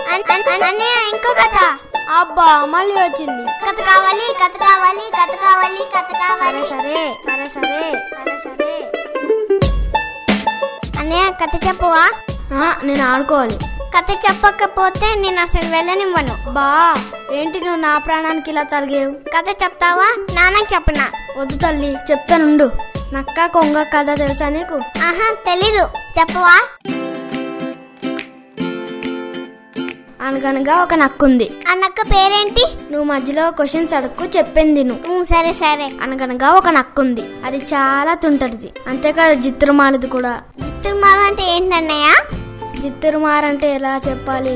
అన్నయ్య ఇంకో కథ అబ్బా మళ్ళీ వచ్చింది కథ కావాలి కథ కావాలి కథ కావాలి కథ సరే కావాలి సరే సరే సరే సరే సరే అన్నయ్య కథ చెప్పవా ఆ, నేను ఆడుకోవాలి కథ చెప్పకపోతే నేను అసలు వెళ్ళనివ్వను బా ఏంటి నువ్వు నా ప్రాణానికి ఇలా తలిగేవు కథ చెప్తావా నాన్నకి చెప్పనా వద్దు తల్లి చెప్తానుండు నక్క కొంగ కథ తెలుసా నీకు ఆహా తెలీదు చెప్పవా అనగనగా ఒక నక్కుంది అన్నక్క పేరేంటి నువ్వు మధ్యలో క్వశ్చన్స్ అడుక్కు చెప్పింది నువ్వు ఉమ్, సరే సరే అనగనగా ఒక నక్కుంది అది చాలా తుంటది అంతేకాదు జిత్తురుమారది కూడా చిత్తుమారు అంటే ఏంటన్నయ్య జిత్తురుమారంటే ఎలా చెప్పాలి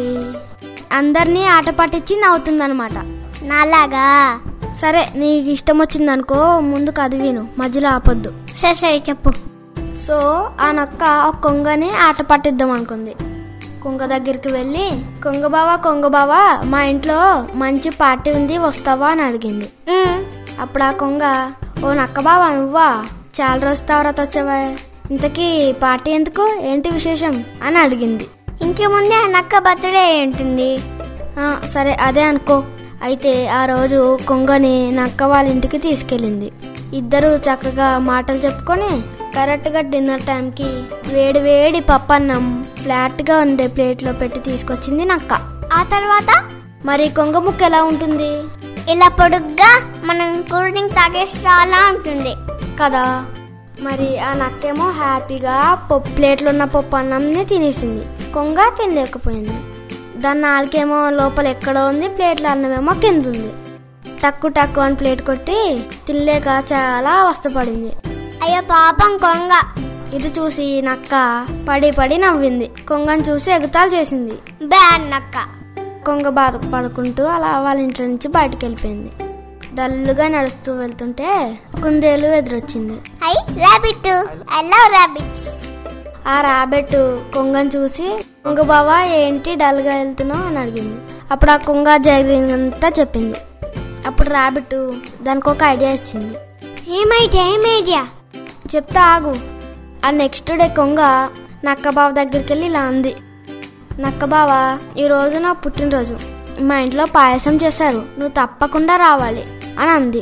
అందరినీ ఆట పట్టించి నవ్వుతుందనమాట నాలాగా సరే నీకు ఇష్టం వచ్చిందనుకో ముందు కథ విను మధ్యలో ఆపొద్దు సరే సరే చెప్పు సో ఆ నక్క ఒక కొంగని ఆట పట్టిద్దాం అనుకుంది కొంగ దగ్గరికి వెళ్ళి కొంగ బావా కొంగ బావా మా ఇంట్లో మంచి పార్టీ ఉంది వస్తావా అని అడిగింది ఉమ్, అప్పుడు ఆ కొంగ ఓ నక్క బావా నువ్వా చాలా రోజు తర్వాత వచ్చావా ఇంతకీ పార్టీ ఎందుకు ఏంటి విశేషం అని అడిగింది ఇంకేముంది అన్నక్క బర్త్డే ఉంటుంది "ఆ, సరే అదే అనుకో అయితే ఆ రోజు కొంగని నక్క వాళ్ళ ఇంటికి తీసుకెళ్ళింది ఇద్దరు చక్కగా మాటలు చెప్పుకొని కరెక్ట్గా డిన్నర్ టైంకి వేడి వేడి పప్పన్నం ఫ్లాట్గా ఉండే ప్లేట్లో పెట్టి తీసుకొచ్చింది నక్క ఆ తర్వాత మరి కొంగ ముక్క ఎలా ఉంటుంది ఇలా పొడుగ్గా మనం కూల్ డ్రింక్ తాగేసి చాలా ఉంటుంది కదా మరి ఆ నక్కేమో హ్యాపీగా పప్పు ప్లేట్లో ఉన్న పప్పు అన్నంని తినేసింది కొంగ తినలేకపోయింది దాని నాలుకేమో లోపల ఎక్కడో ఉంది ప్లేట్ల అన్నమేమో కింద ఉంది టక్కు టక్కు అని ప్లేట్ కొట్టి తినలేక చాలా అవస్థపడింది అయ్యో పాపం కొంగ ఇది చూసి నక్క పడి పడి నవ్వింది కొంగని చూసి ఎగతాలు చేసింది బ్యాడ్ నక్క కొంగ బాధ పడుకుంటూ అలా వాళ్ళ ఇంట్లో నుంచి బయటకు వెళ్ళిపోయింది డల్లుగా నడుస్తూ వెళ్తుంటే కుందేలు ఎదురొచ్చింది I rabbit I love rabbits ఆ రాబెట్ కొంగని చూసి కొంగ బావా ఏంటి డల్గా వెళ్తున్నావు అని అడిగింది అప్పుడు ఆ కొంగ జరిగినంతా చెప్పింది అప్పుడు రాబిట్ దానికి ఒక ఐడియా ఇచ్చింది ఏమైడియా ఏమైడియా చెప్తా ఆగు ఆ నెక్స్ట్ డే కొంగ నక్క బావ దగ్గరికి వెళ్ళి ఇలా అంది నక్క బావ ఈ రోజు నా పుట్టినరోజు మా ఇంట్లో పాయసం చేశారు నువ్వు తప్పకుండా రావాలి అని అంది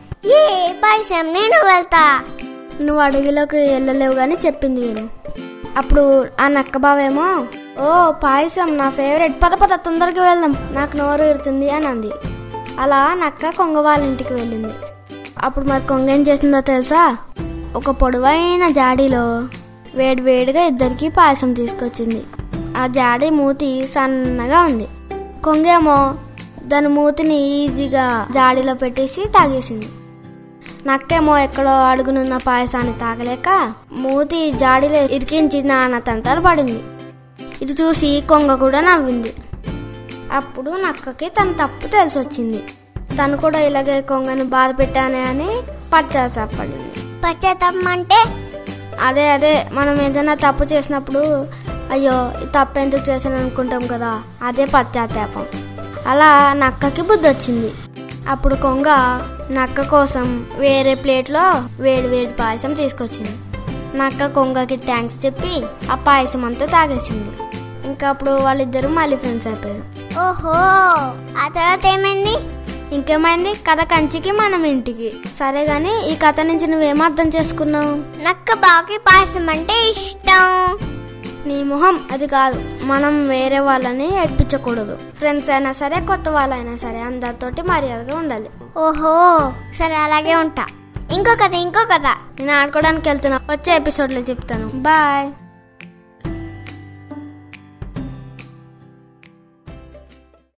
ఏ పాయసం నేను వెళ్తా నువ్వు అడవిలోకి వెళ్ళలేవు కానీ చెప్పింది నేను అప్పుడు ఆ నక్క బావేమో ఓ పాయసం నా ఫేవరెట్ పద పద తొందరగా వెళ్దాం నాకు నోరు ఇరుతుంది అని అంది అలా నక్క కొంగ వాళ్ళ ఇంటికి వెళ్ళింది అప్పుడు మరి కొంగ ఏం చేసిందో తెలుసా ఒక పొడవైన జాడీలో వేడి వేడిగా ఇద్దరికి పాయసం తీసుకొచ్చింది ఆ జాడీ మూతి సన్నగా ఉంది కొంగేమో దాని మూతిని ఈజీగా జాడీలో పెట్టేసి తాగేసింది నక్కేమో ఎక్కడో అడుగునున్న పాయసాన్ని తాగలేక మూతి జాడీలో ఇరికించి నాన్న తంటాలు పడింది ఇది చూసి కొంగ కూడా నవ్వింది అప్పుడు నక్కకి తన తప్పు తెలిసొచ్చింది తను కూడా ఇలాగే కొంగని బాధ పెట్టానే అని పశ్చాత్తాపడింది పశ్చాత్తాపం అంటే అదే అదే మనం ఏదైనా తప్పు చేసినప్పుడు అయ్యో ఈ తప్పు ఎందుకు చేశాను అనుకుంటాం కదా అదే పశ్చాత్తాపం అలా నక్కకి బుద్ధి వచ్చింది అప్పుడు కొంగ నక్క కోసం వేరే ప్లేట్లో వేడి వేడి పాయసం తీసుకొచ్చింది నక్క కొంగకి థ్యాంక్స్ చెప్పి ఆ పాయసం అంతా తాగేసింది ఇంకా అప్పుడు వాళ్ళిద్దరూ మళ్ళీ ఫ్రెండ్స్ అయిపోయారు ఓహో ఆ తర్వాత ఏమైంది ఇంకేమైంది కథ కంచికి మనం ఇంటికి సరే గాని ఈ కథ నుంచి నువ్వేం అర్థం చేసుకున్నావు నక్క బాకి పాయసం అంటే ఇష్టం నీ మొహం అది కాదు మనం వేరే వాళ్ళని ఏడ్పించకూడదు ఫ్రెండ్స్ అయినా సరే కొత్త వాళ్ళైనా సరే అందరితోటి మర్యాదగా ఉండాలి ఓహో సరే అలాగే ఉంటా ఇంకో కథ ఇంకో కథ నేను ఆడుకోవడానికి వెళ్తున్నా వచ్చే ఎపిసోడ్లో చెప్తాను బాయ్